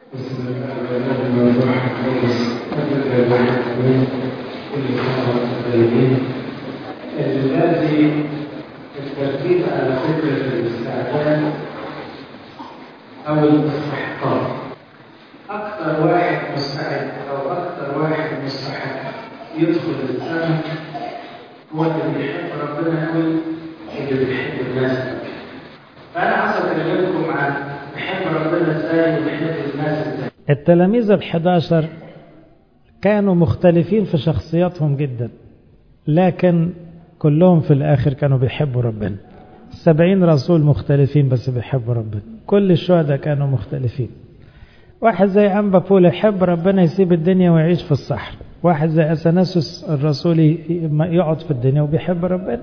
بسم الله الرحمن الرحيم الحمد لله العالمين كل سنة وانتم طيبين الذي التركيز على فكرة الاستعداد أو الاستحقاق أكثر واحد مستعد أو أكثر واحد مستحق يدخل السنة هو اللي بيحب ربنا قوي اللي بيحب الناس قوي فأنا عاوز أكلمكم عن بحب ربنا ازاي وبحب الناس ازاي التلاميذ الحداشر كانوا مختلفين في شخصياتهم جدا لكن كلهم في الآخر كانوا بيحبوا ربنا السبعين رسول مختلفين بس بيحبوا ربنا كل الشهداء كانوا مختلفين واحد زي أنبا بول يحب ربنا يسيب الدنيا ويعيش في الصحراء واحد زي أثناسوس الرسول يقعد في الدنيا وبيحب ربنا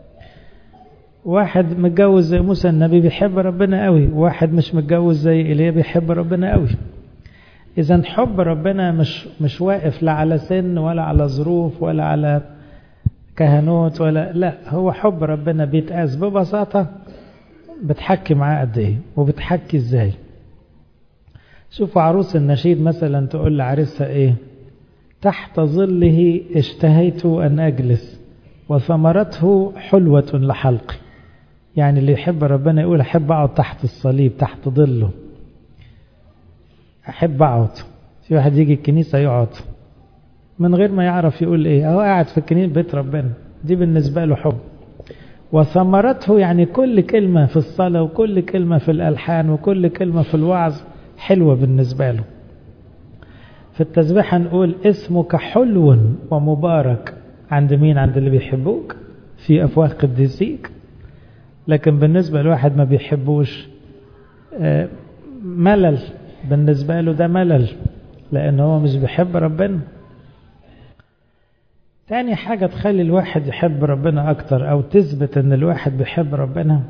واحد متجوز زي موسى النبي بيحب ربنا قوي واحد مش متجوز زي ايليا بيحب ربنا قوي اذا حب ربنا مش مش واقف لا على سن ولا على ظروف ولا على كهنوت ولا لا هو حب ربنا بيتقاس ببساطه بتحكي معاه قد ايه وبتحكي ازاي شوفوا عروس النشيد مثلا تقول لعريسها ايه تحت ظله اشتهيت ان اجلس وثمرته حلوه لحلقي يعني اللي يحب ربنا يقول أحب أقعد تحت الصليب تحت ظله أحب أقعد في واحد يجي الكنيسة يقعد من غير ما يعرف يقول إيه هو قاعد في الكنيسة بيت ربنا دي بالنسبة له حب وثمرته يعني كل كلمة في الصلاة وكل كلمة في الألحان وكل كلمة في الوعظ حلوة بالنسبة له في التسبيح نقول اسمك حلو ومبارك عند مين عند اللي بيحبوك في أفواه قديسيك لكن بالنسبة لواحد ما بيحبوش ملل بالنسبة له ده ملل لأن هو مش بيحب ربنا تاني حاجة تخلي الواحد يحب ربنا أكتر أو تثبت أن الواحد بيحب ربنا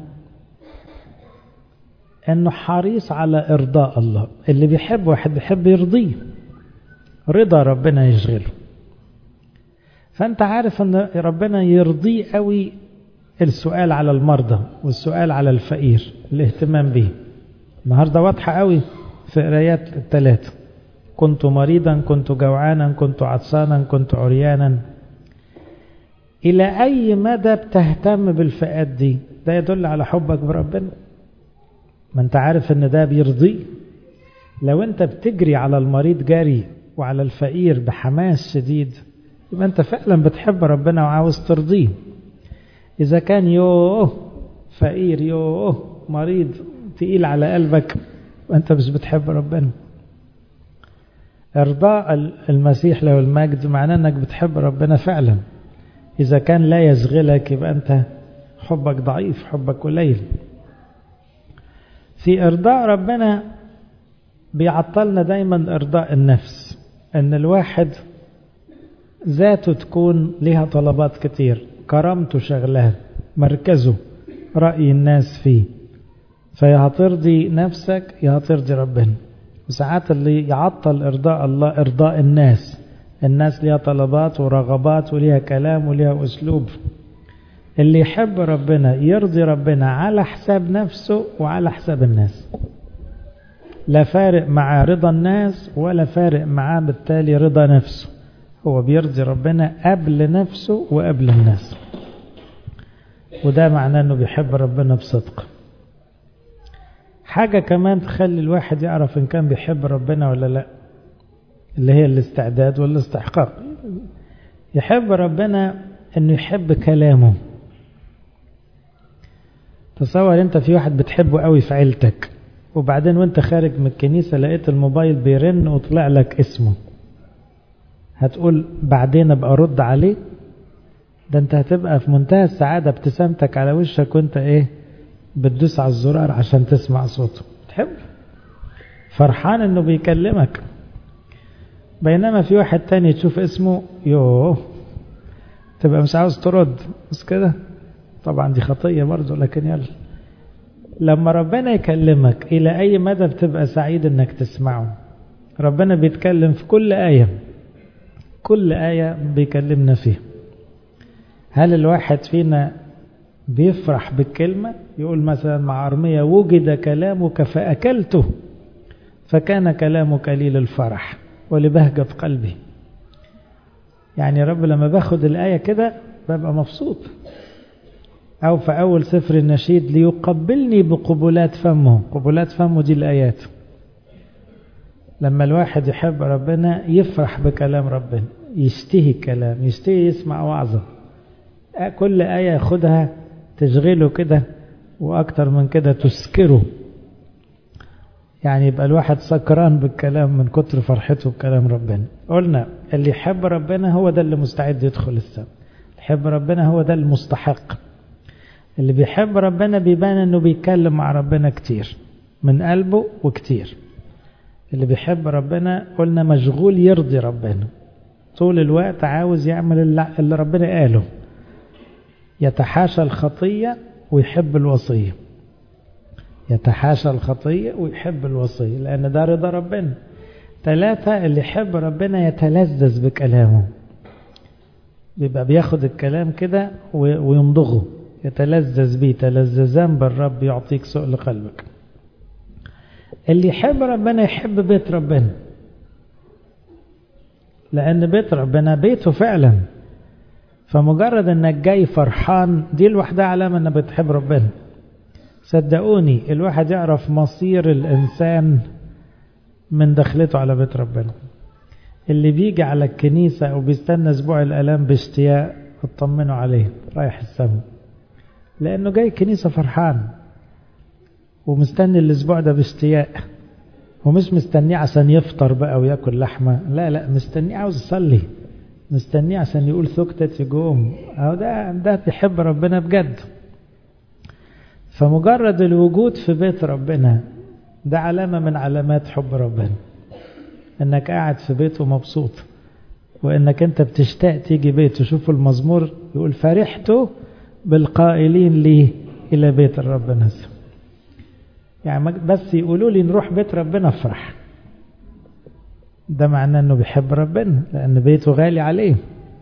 أنه حريص على إرضاء الله اللي بيحب واحد بيحب يرضيه رضا ربنا يشغله فأنت عارف أن ربنا يرضيه قوي السؤال على المرضى والسؤال على الفقير الاهتمام به النهاردة واضحة قوي في قرايات الثلاثة كنت مريضا كنت جوعانا كنت عطسانا كنت عريانا إلى أي مدى بتهتم بالفئات دي ده يدل على حبك بربنا ما انت عارف ان ده بيرضيه لو انت بتجري على المريض جري وعلى الفقير بحماس شديد يبقى انت فعلا بتحب ربنا وعاوز ترضيه إذا كان يوه فقير يوه مريض تقيل على قلبك وأنت مش بتحب ربنا إرضاء المسيح له المجد معناه أنك بتحب ربنا فعلا إذا كان لا يشغلك يبقى أنت حبك ضعيف حبك قليل في إرضاء ربنا بيعطلنا دايما إرضاء النفس أن الواحد ذاته تكون لها طلبات كتير كرامته شغلها مركزه رأي الناس فيه فيا هترضي نفسك يا هترضي ربنا وساعات اللي يعطل إرضاء الله إرضاء الناس الناس ليها طلبات ورغبات وليها كلام وليها أسلوب اللي يحب ربنا يرضي ربنا على حساب نفسه وعلى حساب الناس لا فارق مع رضا الناس ولا فارق معاه بالتالي رضا نفسه هو بيرضي ربنا قبل نفسه وقبل الناس وده معناه انه بيحب ربنا بصدق حاجة كمان تخلي الواحد يعرف ان كان بيحب ربنا ولا لا اللي هي الاستعداد والاستحقاق يحب ربنا انه يحب كلامه تصور انت في واحد بتحبه قوي في عيلتك وبعدين وانت خارج من الكنيسة لقيت الموبايل بيرن وطلع لك اسمه هتقول بعدين ابقى ارد عليه ده انت هتبقى في منتهى السعادة ابتسامتك على وشك وانت ايه بتدوس على الزرار عشان تسمع صوته تحب فرحان انه بيكلمك بينما في واحد تاني تشوف اسمه يوه تبقى مش عاوز ترد بس كده طبعا دي خطية برضه لكن يلا لما ربنا يكلمك إلى أي مدى بتبقى سعيد إنك تسمعه ربنا بيتكلم في كل آية كل آية بيكلمنا فيها هل الواحد فينا بيفرح بالكلمة يقول مثلا مع أرمية وجد كلامك فأكلته فكان كلامك لي للفرح ولبهجة قلبي يعني يا رب لما باخد الآية كده ببقى مبسوط أو في أول سفر النشيد ليقبلني بقبلات فمه قبلات فمه دي الآيات لما الواحد يحب ربنا يفرح بكلام ربنا يشتهي الكلام يشتهي يسمع وعظة كل آية ياخدها تشغله كده وأكتر من كده تسكره يعني يبقى الواحد سكران بالكلام من كتر فرحته بكلام ربنا قلنا اللي يحب ربنا هو ده اللي مستعد يدخل السماء يحب ربنا هو ده المستحق اللي بيحب ربنا بيبان انه بيتكلم مع ربنا كتير من قلبه وكتير اللي بيحب ربنا قلنا مشغول يرضي ربنا طول الوقت عاوز يعمل اللي ربنا قاله يتحاشى الخطية ويحب الوصية يتحاشى الخطية ويحب الوصية لأن ده رضا ربنا ثلاثة اللي يحب ربنا يتلذذ بكلامه بيبقى بياخد الكلام كده ويمضغه يتلذذ بيه تلذذان بالرب يعطيك سؤل قلبك اللي يحب ربنا يحب بيت ربنا لأن بيت ربنا بيته فعلا فمجرد انك جاي فرحان دي لوحدها علامة انك بتحب ربنا صدقوني الواحد يعرف مصير الإنسان من دخلته على بيت ربنا اللي بيجي على الكنيسة أو بيستنى أسبوع الألام باشتياق اطمنوا عليه رايح السما لأنه جاي الكنيسة فرحان ومستني الأسبوع ده باشتياق ومش مستنيه عشان يفطر بقى وياكل لحمة لا لا مستنيه عاوز يصلي مستنيه عشان يقول ثكتة يقوم أو ده ده بيحب ربنا بجد فمجرد الوجود في بيت ربنا ده علامة من علامات حب ربنا انك قاعد في بيته مبسوط وانك انت بتشتاق تيجي بيته شوفوا المزمور يقول فرحت بالقائلين لي الى بيت الرب نزل يعني بس يقولوا لي نروح بيت ربنا افرح ده معناه انه بيحب ربنا لان بيته غالي عليه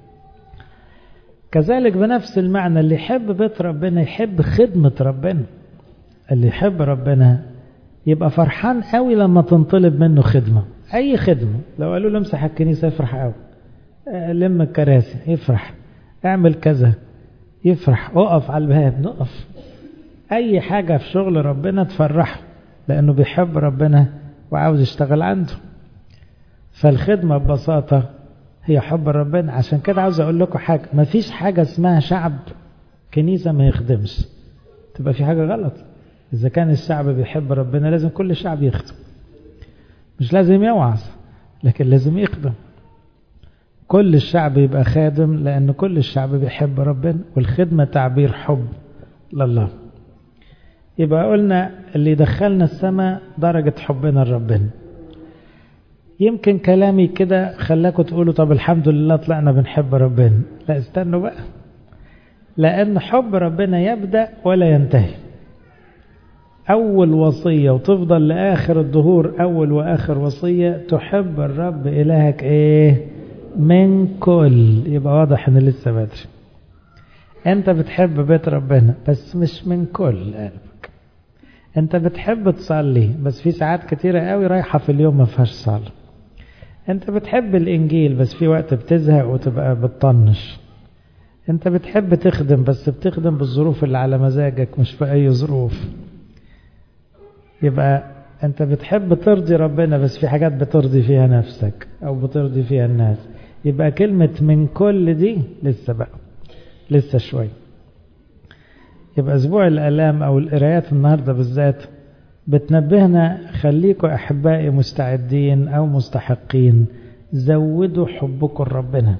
كذلك بنفس المعنى اللي يحب بيت ربنا يحب خدمة ربنا اللي يحب ربنا يبقى فرحان قوي لما تنطلب منه خدمة أي خدمة لو قالوا له امسح الكنيسة يفرح قوي لم الكراسي يفرح اعمل كذا يفرح اقف على الباب نقف أي حاجة في شغل ربنا تفرحه لأنه بيحب ربنا وعاوز يشتغل عنده فالخدمة ببساطة هي حب ربنا عشان كده عاوز اقول لكم حاجه ما فيش حاجه اسمها شعب كنيسه ما يخدمش تبقى في حاجه غلط اذا كان الشعب بيحب ربنا لازم كل الشعب يخدم مش لازم يوعظ لكن لازم يخدم كل الشعب يبقى خادم لان كل الشعب بيحب ربنا والخدمه تعبير حب لله يبقى قلنا اللي دخلنا السماء درجه حبنا لربنا يمكن كلامي كده خلاكم تقولوا طب الحمد لله طلعنا بنحب ربنا لا استنوا بقى لأن حب ربنا يبدأ ولا ينتهي أول وصية وتفضل لآخر الظهور أول وآخر وصية تحب الرب إلهك إيه من كل يبقى واضح إن لسه بدري أنت بتحب بيت ربنا بس مش من كل قلبك أنت بتحب تصلي بس في ساعات كتيرة قوي رايحة في اليوم ما فيهاش صلاة انت بتحب الانجيل بس في وقت بتزهق وتبقى بتطنش انت بتحب تخدم بس بتخدم بالظروف اللي على مزاجك مش في اي ظروف يبقى انت بتحب ترضي ربنا بس في حاجات بترضي فيها نفسك او بترضي فيها الناس يبقى كلمة من كل دي لسه بقى لسه شوي يبقى اسبوع الالام او القرايات النهارده بالذات بتنبهنا خليكوا أحبائي مستعدين أو مستحقين زودوا حبكم لربنا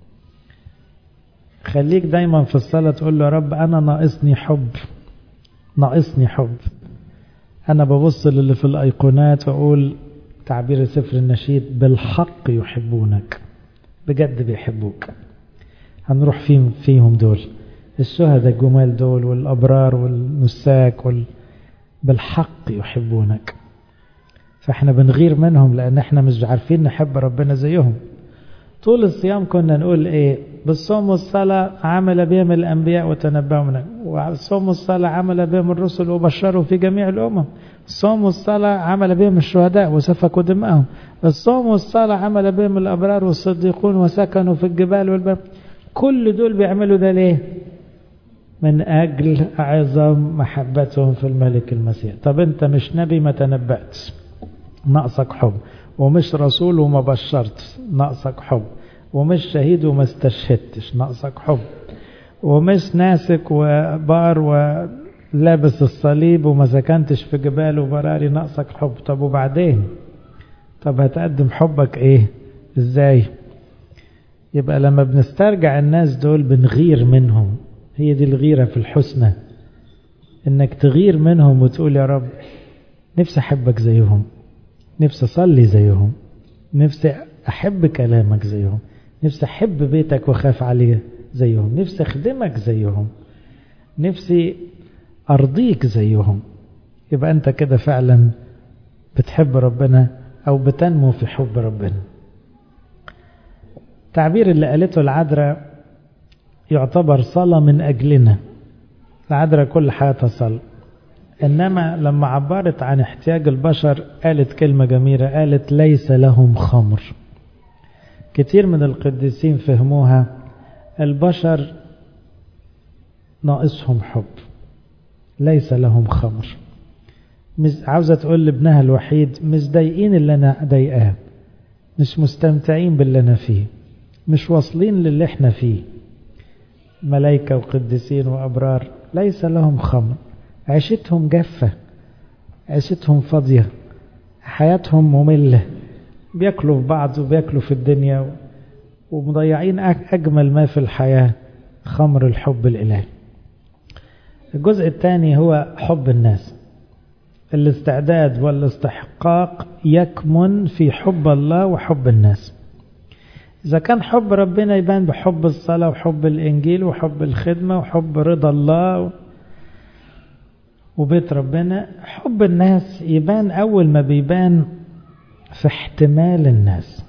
خليك دايما في الصلاة تقول له يا رب أنا ناقصني حب ناقصني حب أنا ببص للي في الأيقونات وأقول تعبير سفر النشيد بالحق يحبونك بجد بيحبوك هنروح فيهم, فيهم دول الشهداء الجمال دول والأبرار والنساك وال... بالحق يحبونك فاحنا بنغير منهم لان احنا مش عارفين نحب ربنا زيهم طول الصيام كنا نقول ايه بالصوم والصلاة عمل بهم الأنبياء وتنبأوا منه والصوم والصلاة عمل بهم الرسل وبشروا في جميع الأمم الصوم والصلاة عمل بهم الشهداء وسفكوا دماءهم الصوم والصلاة عمل بهم الأبرار والصديقون وسكنوا في الجبال والبر كل دول بيعملوا ده ليه من أجل عظم محبتهم في الملك المسيح طب أنت مش نبي ما تنبأتش ناقصك حب ومش رسول وما بشرتش ناقصك حب ومش شهيد وما استشهدتش ناقصك حب ومش ناسك وبار ولابس الصليب وما سكنتش في جبال وبراري ناقصك حب طب وبعدين طب هتقدم حبك ايه ازاي يبقى لما بنسترجع الناس دول بنغير منهم هي دي الغيرة في الحسنى انك تغير منهم وتقول يا رب نفسي احبك زيهم نفسي اصلي زيهم نفسي احب كلامك زيهم نفسي احب بيتك واخاف عليه زيهم نفسي اخدمك زيهم نفسي ارضيك زيهم يبقى انت كده فعلا بتحب ربنا او بتنمو في حب ربنا التعبير اللي قالته العذراء يعتبر صلاة من أجلنا العذراء كل حياتها صلاة إنما لما عبرت عن احتياج البشر قالت كلمة جميلة قالت ليس لهم خمر كتير من القديسين فهموها البشر ناقصهم حب ليس لهم خمر عاوزة تقول لابنها الوحيد مش ضايقين اللي أنا ضايقاه مش مستمتعين باللي أنا فيه مش واصلين للي احنا فيه ملائكة وقديسين وأبرار ليس لهم خمر عيشتهم جافة عيشتهم فاضية حياتهم مملة بياكلوا في بعض وبياكلوا في الدنيا ومضيعين أجمل ما في الحياة خمر الحب الإلهي الجزء الثاني هو حب الناس الاستعداد والاستحقاق يكمن في حب الله وحب الناس إذا كان حب ربنا يبان بحب الصلاة وحب الإنجيل وحب الخدمة وحب رضا الله وبيت ربنا حب الناس يبان أول ما بيبان في احتمال الناس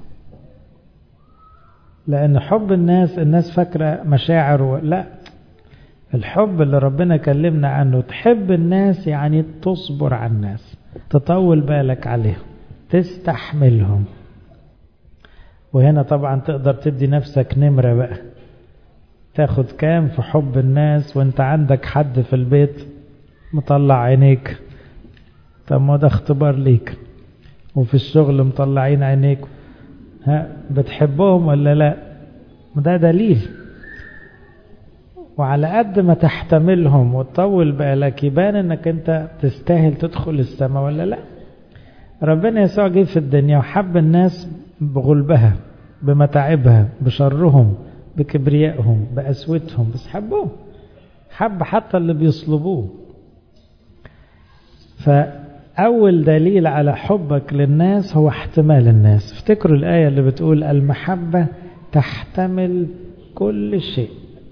لأن حب الناس الناس فاكرة مشاعر لا الحب اللي ربنا كلمنا عنه تحب الناس يعني تصبر على الناس تطول بالك عليهم تستحملهم وهنا طبعا تقدر تدي نفسك نمرة بقى تاخد كام في حب الناس وانت عندك حد في البيت مطلع عينيك طب ما ده اختبار ليك وفي الشغل مطلعين عينيك ها بتحبهم ولا لا ده دليل وعلى قد ما تحتملهم وتطول بالك يبان انك انت تستاهل تدخل السماء ولا لا ربنا يسوع جه في الدنيا وحب الناس بغلبها بمتاعبها بشرهم بكبريائهم بقسوتهم بس حبهم حب حتى اللي بيصلبوه فأول دليل على حبك للناس هو احتمال الناس افتكروا الآية اللي بتقول المحبة تحتمل كل شيء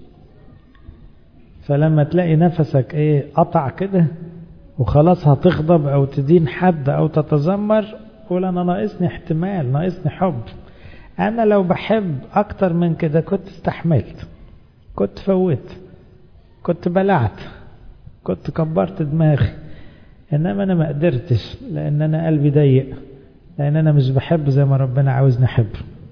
فلما تلاقي نفسك ايه قطع كده وخلاص هتغضب او تدين حد او تتذمر قول انا ناقصني احتمال ناقصني حب انا لو بحب اكتر من كده كنت استحملت كنت فوت كنت بلعت كنت كبرت دماغي انما انا ما قدرتش لان انا قلبي ضيق لان انا مش بحب زي ما ربنا عاوزني احب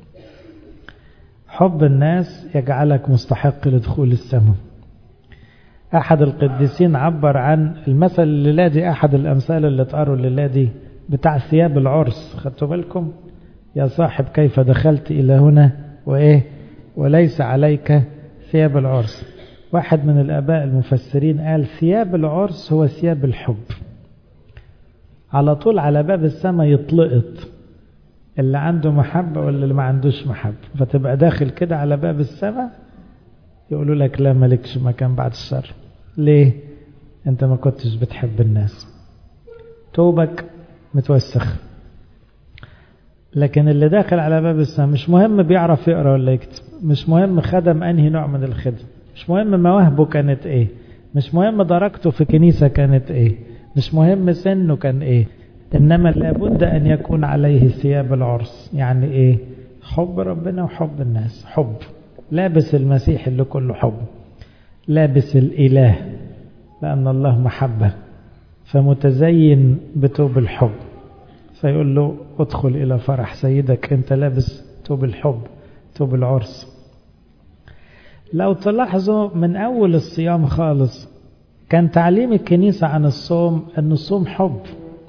حب الناس يجعلك مستحق لدخول السماء احد القديسين عبر عن المثل الليله دي احد الامثال اللي اتقروا الليله دي بتاع ثياب العرس خدتوا بالكم يا صاحب كيف دخلت الى هنا وايه وليس عليك ثياب العرس واحد من الاباء المفسرين قال ثياب العرس هو ثياب الحب على طول على باب السماء يطلقت اللي عنده محبة ولا اللي ما عندوش محبة فتبقى داخل كده على باب السماء يقولوا لك لا مالكش مكان بعد الشر ليه انت ما كنتش بتحب الناس توبك متوسخ لكن اللي داخل على باب السماء مش مهم بيعرف يقرا ولا يكتب مش مهم خدم انهي نوع من الخدمه مش مهم مواهبه كانت ايه مش مهم درجته في كنيسه كانت ايه مش مهم سنه كان ايه انما لابد ان يكون عليه ثياب العرس يعني ايه حب ربنا وحب الناس حب لابس المسيح اللي كله حب لابس الإله لأن الله محبة فمتزين بتوب الحب فيقول له ادخل إلى فرح سيدك أنت لابس توب الحب توب العرس لو تلاحظوا من أول الصيام خالص كان تعليم الكنيسة عن الصوم أن الصوم حب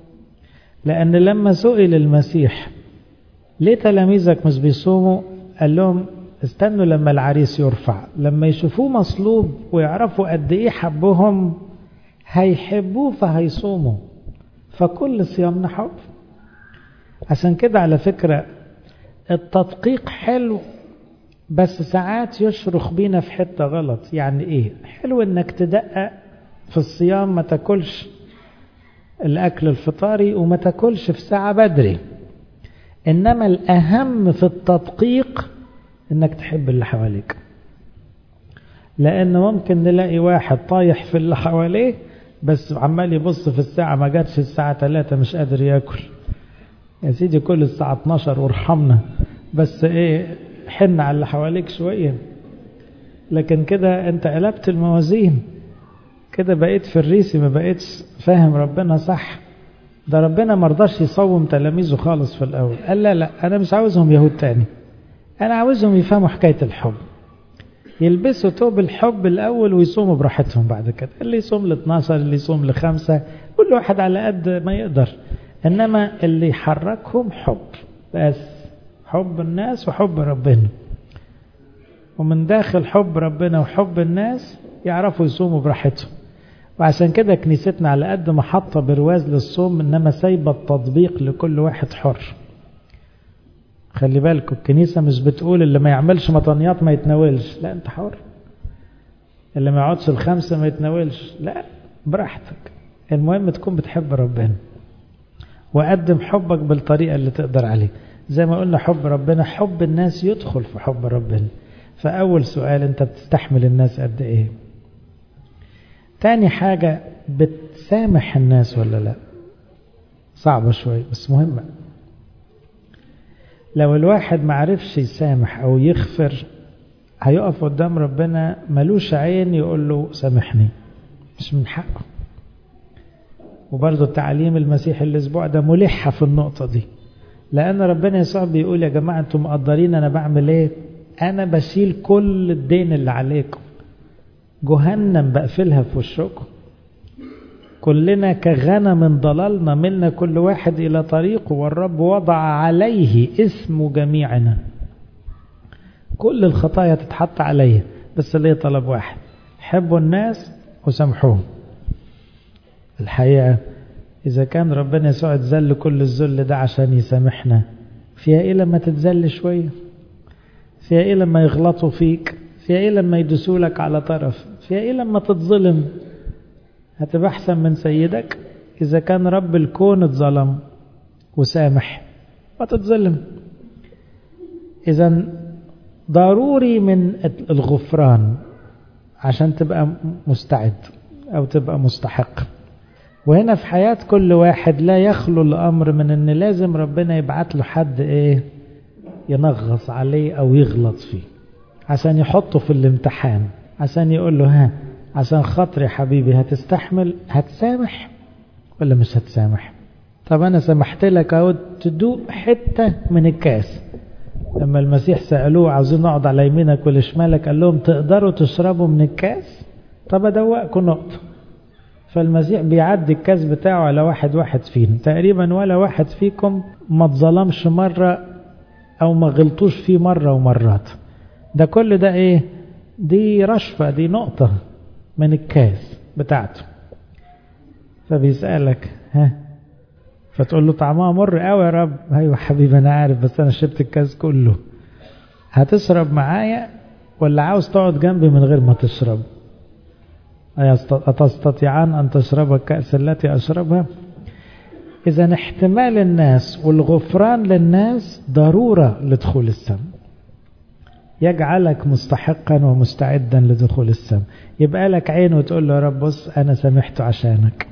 لأن لما سئل المسيح ليه تلاميذك مش بيصوموا قال لهم استنوا لما العريس يرفع لما يشوفوه مصلوب ويعرفوا قد ايه حبهم هيحبوه فهيصوموا فكل صيامنا حب عشان كده على فكرة التدقيق حلو بس ساعات يشرخ بينا في حتة غلط يعني ايه حلو انك تدقق في الصيام ما تاكلش الاكل الفطاري وما تاكلش في ساعة بدري انما الاهم في التدقيق انك تحب اللي حواليك لان ممكن نلاقي واحد طايح في اللي حواليه بس عمال يبص في الساعة ما جاتش الساعة 3 مش قادر ياكل يا سيدي كل الساعة 12 وارحمنا بس ايه حن على اللي حواليك شوية لكن كده انت قلبت الموازين كده بقيت في الريسي ما بقيتش فاهم ربنا صح ده ربنا مرضاش يصوم تلاميذه خالص في الأول قال لا لا أنا مش عاوزهم يهود تاني أنا عاوزهم يفهموا حكاية الحب يلبسوا توب الحب الأول ويصوموا براحتهم بعد كده اللي يصوم ل 12 اللي يصوم لخمسة كل واحد على قد ما يقدر إنما اللي يحركهم حب بس حب الناس وحب ربنا ومن داخل حب ربنا وحب الناس يعرفوا يصوموا براحتهم وعشان كده كنيستنا على قد ما حاطه برواز للصوم انما سايبه التطبيق لكل واحد حر خلي بالكم الكنيسه مش بتقول اللي ما يعملش مطنيات ما يتناولش لا انت حر اللي ما يقعدش الخمسه ما يتناولش لا براحتك المهم تكون بتحب ربنا وقدم حبك بالطريقه اللي تقدر عليه زي ما قلنا حب ربنا حب الناس يدخل في حب ربنا فاول سؤال انت بتستحمل الناس قد ايه تاني حاجة بتسامح الناس ولا لا صعبة شوية بس مهمة لو الواحد معرفش يسامح أو يغفر هيقف قدام ربنا ملوش عين يقول له سامحني مش من حقه وبرضه تعليم المسيح الأسبوع ده ملحة في النقطة دي لأن ربنا يسوع بيقول يا جماعة أنتم مقدرين أنا بعمل إيه أنا بشيل كل الدين اللي عليكم جهنم بقفلها في وشكم كلنا كغنم ضللنا منا كل واحد إلى طريقه والرب وضع عليه اسم جميعنا كل الخطايا تتحط عليه بس ليه طلب واحد حبوا الناس وسامحوهم الحقيقة إذا كان ربنا يسوع اتذل كل الذل ده عشان يسامحنا فيها إيه لما تتذل شوية فيها إيه لما يغلطوا فيك فيها إيه لما يدسوا لك على طرف فيها إيه لما تتظلم هتبقى أحسن من سيدك إذا كان رب الكون اتظلم وسامح وتتظلم إذا ضروري من الغفران عشان تبقى مستعد أو تبقى مستحق وهنا في حياة كل واحد لا يخلو الأمر من أن لازم ربنا يبعت له حد إيه ينغص عليه أو يغلط فيه عشان يحطه في الامتحان عشان يقول له ها عشان خاطري حبيبي هتستحمل هتسامح ولا مش هتسامح طب أنا سمحت لك أهو تدوق حتة من الكاس لما المسيح سألوه عاوزين نقعد على يمينك ولا شمالك قال لهم تقدروا تشربوا من الكاس طب أدوقكم نقطة فالمسيح بيعدي الكاس بتاعه على واحد واحد فينا تقريبا ولا واحد فيكم ما اتظلمش مرة أو ما غلطوش فيه مرة ومرات ده كل ده إيه دي رشفة دي نقطة من الكاس بتاعته فبيسألك ها فتقول له طعمها مر قوي يا رب ايوه حبيبي انا عارف بس انا شربت الكاس كله هتشرب معايا ولا عاوز تقعد جنبي من غير ما تشرب أتستطيعان أن تشرب الكأس التي أشربها إذا احتمال الناس والغفران للناس ضرورة لدخول السم يجعلك مستحقا ومستعدا لدخول السم يبقى لك عين وتقول له يا رب بص أنا سامحته عشانك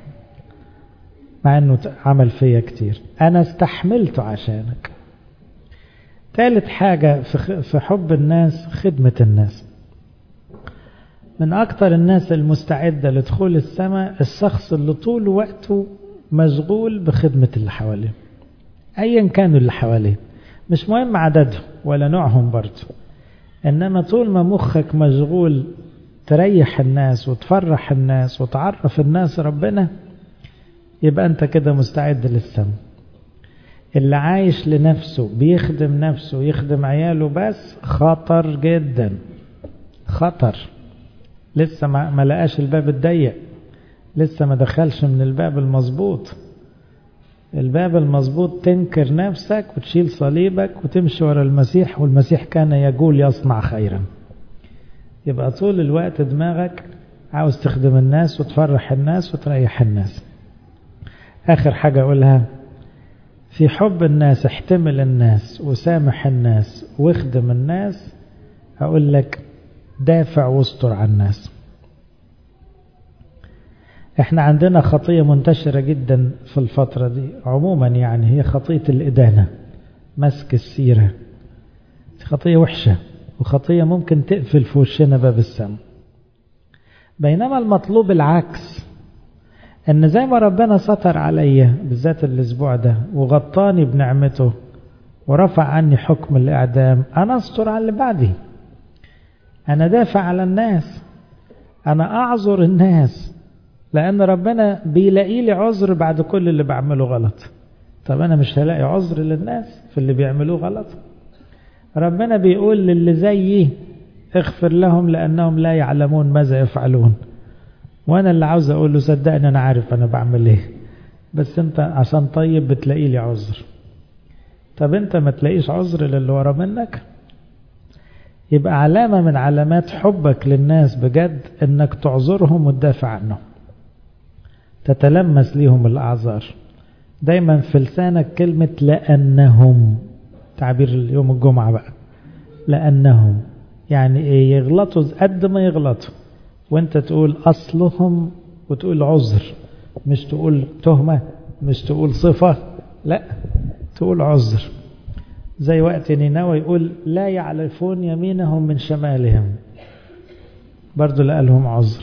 مع أنه عمل فيا كتير أنا استحملته عشانك ثالث حاجة في حب الناس خدمة الناس من أكثر الناس المستعدة لدخول السماء الشخص اللي طول وقته مشغول بخدمة اللي حواليه أيا كانوا اللي حواليه مش مهم عددهم ولا نوعهم برضه إنما طول ما مخك مشغول تريح الناس وتفرح الناس وتعرف الناس ربنا يبقى أنت كده مستعد للسماء اللي عايش لنفسه بيخدم نفسه يخدم عياله بس خطر جدا خطر لسه ما لقاش الباب الضيق لسه ما دخلش من الباب المظبوط الباب المظبوط تنكر نفسك وتشيل صليبك وتمشي ورا المسيح والمسيح كان يقول يصنع خيرا يبقى طول الوقت دماغك عاوز تخدم الناس وتفرح الناس وتريح الناس آخر حاجة أقولها في حب الناس احتمل الناس وسامح الناس واخدم الناس أقول لك دافع واستر على الناس احنا عندنا خطية منتشرة جدا في الفترة دي عموما يعني هي خطية الإدانة مسك السيرة خطية وحشة وخطية ممكن تقفل في وشنا باب السماء بينما المطلوب العكس ان زي ما ربنا ستر عليا بالذات الاسبوع ده وغطاني بنعمته ورفع عني حكم الاعدام انا استر على اللي بعدي انا دافع على الناس انا اعذر الناس لان ربنا بيلاقي لي عذر بعد كل اللي بعمله غلط طب انا مش هلاقي عذر للناس في اللي بيعملوه غلط ربنا بيقول للي زيي اغفر لهم لانهم لا يعلمون ماذا يفعلون وانا اللي عاوز اقول له صدقني انا عارف انا بعمل ايه بس انت عشان طيب بتلاقي لي عذر طب انت ما تلاقيش عذر للي ورا منك يبقى علامة من علامات حبك للناس بجد انك تعذرهم وتدافع عنهم تتلمس ليهم الاعذار دايما في لسانك كلمة لأنهم تعبير يوم الجمعة بقى لأنهم يعني ايه يغلطوا قد ما يغلطوا وانت تقول اصلهم وتقول عذر مش تقول تهمة مش تقول صفة لا تقول عذر زي وقت نينوى يقول لا يعرفون يمينهم من شمالهم برضو لقى لهم عذر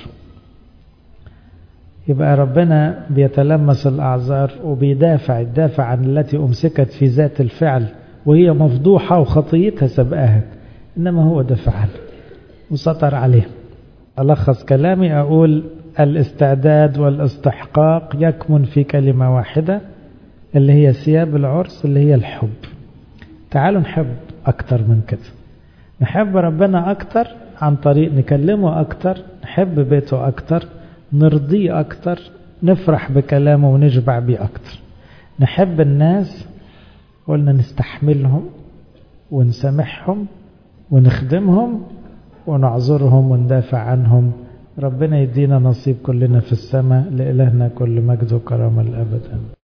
يبقى ربنا بيتلمس الأعذار وبيدافع يدافع عن التي أمسكت في ذات الفعل وهي مفضوحة وخطيتها سبقاها إنما هو دفع عنه وسطر عليه ألخص كلامي أقول الاستعداد والاستحقاق يكمن في كلمة واحدة اللي هي ثياب العرس اللي هي الحب تعالوا نحب أكتر من كده نحب ربنا أكتر عن طريق نكلمه أكتر نحب بيته أكتر نرضيه أكتر نفرح بكلامه ونشبع بيه أكتر نحب الناس قلنا نستحملهم ونسامحهم ونخدمهم ونعذرهم وندافع عنهم ربنا يدينا نصيب كلنا في السماء لإلهنا كل مجد وكرامة الأبد